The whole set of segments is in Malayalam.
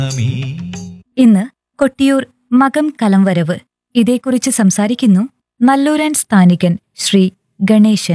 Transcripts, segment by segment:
ഇന്ന് കൊട്ടിയൂർ മകം കലംവരവ് ഇതേക്കുറിച്ച് സംസാരിക്കുന്നു നല്ലൂരാൻ സ്ഥാനികൻ ശ്രീ ഗണേശൻ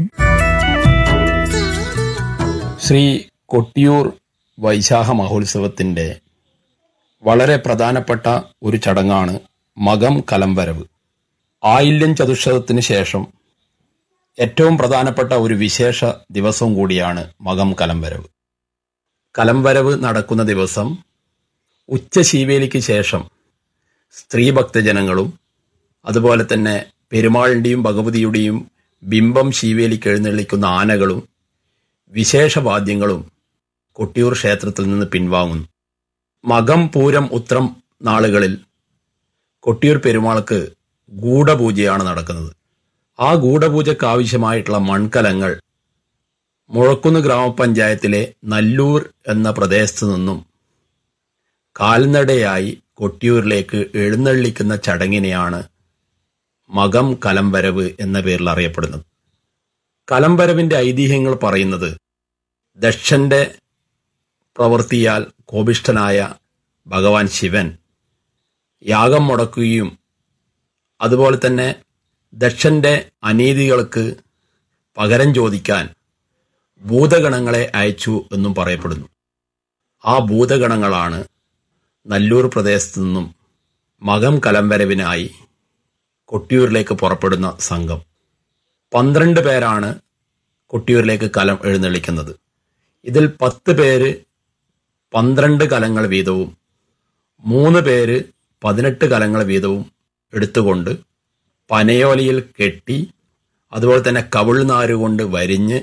ശ്രീ കൊട്ടിയൂർ വൈശാഖ മഹോത്സവത്തിൻ്റെ വളരെ പ്രധാനപ്പെട്ട ഒരു ചടങ്ങാണ് മകം കലംവരവ് ആയില്യം ചതുശതത്തിന് ശേഷം ഏറ്റവും പ്രധാനപ്പെട്ട ഒരു വിശേഷ ദിവസവും കൂടിയാണ് മകം കലംവരവ് കലംവരവ് നടക്കുന്ന ദിവസം ഉച്ചശീവേലിക്ക് ശേഷം സ്ത്രീ ഭക്തജനങ്ങളും അതുപോലെ തന്നെ പെരുമാളിൻ്റെയും ഭഗവതിയുടെയും ബിംബം ശീവേലിക്ക് എഴുന്നള്ളിക്കുന്ന ആനകളും വിശേഷവാദ്യങ്ങളും കൊട്ടിയൂർ ക്ഷേത്രത്തിൽ നിന്ന് പിൻവാങ്ങുന്നു മകം പൂരം ഉത്രം നാളുകളിൽ കൊട്ടിയൂർ പെരുമാൾക്ക് ഗൂഢപൂജയാണ് നടക്കുന്നത് ആ ഗൂഢപൂജയ്ക്ക് ആവശ്യമായിട്ടുള്ള മൺകലങ്ങൾ മുഴക്കുന്ന് ഗ്രാമപഞ്ചായത്തിലെ നല്ലൂർ എന്ന പ്രദേശത്തു നിന്നും കാൽനടയായി കൊട്ടിയൂരിലേക്ക് എഴുന്നള്ളിക്കുന്ന ചടങ്ങിനെയാണ് മകം കലംവരവ് എന്ന പേരിൽ അറിയപ്പെടുന്നത് കലംവരവിന്റെ ഐതിഹ്യങ്ങൾ പറയുന്നത് ദക്ഷന്റെ പ്രവൃത്തിയാൽ കോപിഷ്ഠനായ ഭഗവാൻ ശിവൻ യാഗം മുടക്കുകയും അതുപോലെ തന്നെ ദക്ഷന്റെ അനീതികൾക്ക് പകരം ചോദിക്കാൻ ഭൂതഗണങ്ങളെ അയച്ചു എന്നും പറയപ്പെടുന്നു ആ ഭൂതഗണങ്ങളാണ് നല്ലൂർ പ്രദേശത്തു നിന്നും മകം കലംവരവിനായി കൊട്ടിയൂരിലേക്ക് പുറപ്പെടുന്ന സംഘം പന്ത്രണ്ട് പേരാണ് കൊട്ടിയൂരിലേക്ക് കലം എഴുന്നള്ളിക്കുന്നത് ഇതിൽ പത്ത് പേര് പന്ത്രണ്ട് കലങ്ങൾ വീതവും മൂന്ന് പേര് പതിനെട്ട് കലങ്ങൾ വീതവും എടുത്തുകൊണ്ട് പനയോലയിൽ കെട്ടി അതുപോലെ തന്നെ കവിൾനാര് കൊണ്ട് വരിഞ്ഞ്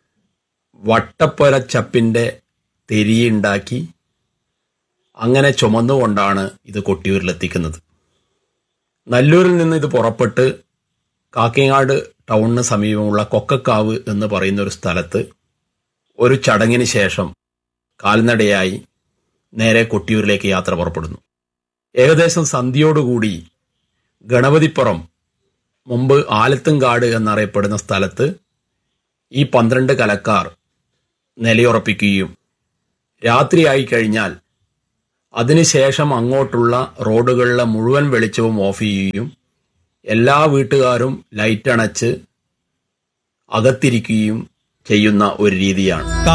വട്ടപ്പൊരച്ചപ്പിൻ്റെ തെരിയുണ്ടാക്കി അങ്ങനെ ചുമന്നുകൊണ്ടാണ് ഇത് കൊട്ടിയൂരിലെത്തിക്കുന്നത് നല്ലൂരിൽ നിന്ന് ഇത് പുറപ്പെട്ട് കാക്കിങ്ങാട് ടൗണിന് സമീപമുള്ള കൊക്കക്കാവ് എന്ന് പറയുന്ന ഒരു സ്ഥലത്ത് ഒരു ചടങ്ങിന് ശേഷം കാൽനടയായി നേരെ കൊട്ടിയൂരിലേക്ക് യാത്ര പുറപ്പെടുന്നു ഏകദേശം സന്ധ്യയോടുകൂടി ഗണപതിപ്പുറം മുമ്പ് ആലത്തുംകാട് എന്നറിയപ്പെടുന്ന സ്ഥലത്ത് ഈ പന്ത്രണ്ട് കലക്കാർ നിലയുറപ്പിക്കുകയും രാത്രിയായി കഴിഞ്ഞാൽ അതിനുശേഷം അങ്ങോട്ടുള്ള റോഡുകളിലെ മുഴുവൻ വെളിച്ചവും ഓഫ് ചെയ്യുകയും എല്ലാ വീട്ടുകാരും ലൈറ്റ് അണച്ച് അകത്തിരിക്കുകയും ചെയ്യുന്ന ഒരു രീതിയാണ്